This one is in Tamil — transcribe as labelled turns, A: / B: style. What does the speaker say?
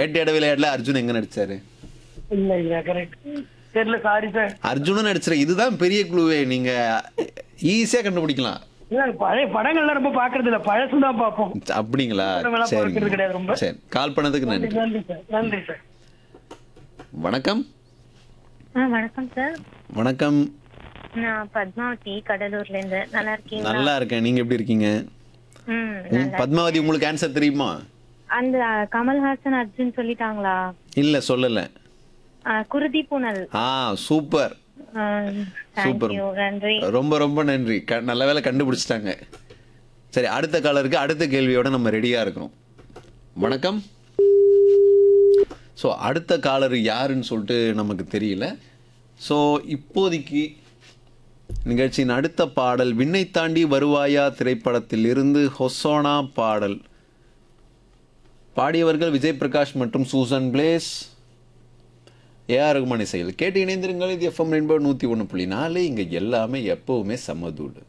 A: வேட்டையாட விளையாடல அர்ஜுன் எங்க நடிச்சாரு
B: இல்ல இல்ல கரெக்ட் தெரியல சாரி சார்
A: அர்ஜுனும் நடிச்சிரு இதுதான் பெரிய குழுவே நீங்க ஈஸியா கண்டுபிடிக்கலாம்
B: இல்ல பழைய படங்கள்லாம் ரொம்ப பாக்குறது இல்ல பழசு தான் பார்ப்போம்
A: அப்படிங்களா
B: படமெல்லாம் பார்க்கறது கிடையாது
A: சரிங்க
B: ரொம்ப.
A: சரி கால் பண்ணதுக்கு நன்றி
B: நன்றி சார் நன்றி சார்
A: வணக்கம்
C: ஆ வணக்கம் சார்
A: வணக்கம்
C: நான் பத்மாவதி கடலூர்ல இருந்து நல்லா இருக்கீங்களா
A: நல்லா இருக்கேன் நீங்க எப்படி இருக்கீங்க
C: ம்
A: ம், பத்மாவதி உங்களுக்கு ஆன்சர் தெரியுமா
C: அந்த கமல்ஹாசன் அர்ஜுன் சொல்லிட்டாங்களா
A: இல்ல சொல்லல
C: ஆ, குருதி புனல்
A: ஆ சூப்பர் சூப்பர்
C: தேங்க்யூ நன்றி
A: ரொம்ப ரொம்ப நன்றி க- நல்ல வேளை கண்டுபிடிச்சிட்டாங்க சரி அடுத்த காலருக்கு அடுத்த கேள்வியோட நம்ம ரெடியா இருக்கிறோம் வணக்கம் ஸோ அடுத்த காலர் யாருன்னு சொல்லிட்டு நமக்கு தெரியல ஸோ இப்போதைக்கு நிகழ்ச்சியின் அடுத்த பாடல் விண்ணை தாண்டி வருவாயா திரைப்படத்தில் இருந்து ஹொசோனா பாடல் பாடியவர்கள் விஜய் பிரகாஷ் மற்றும் சூசன் பிளேஸ் ஏஆர் ரகுமான் இசையில் கேட்டு இணைந்திருங்கள் இது எஃப்எம் ரெயின்போ நூற்றி ஒன்று புள்ளி நாலு இங்கே எல்லாமே எப்போவுமே சமதூடு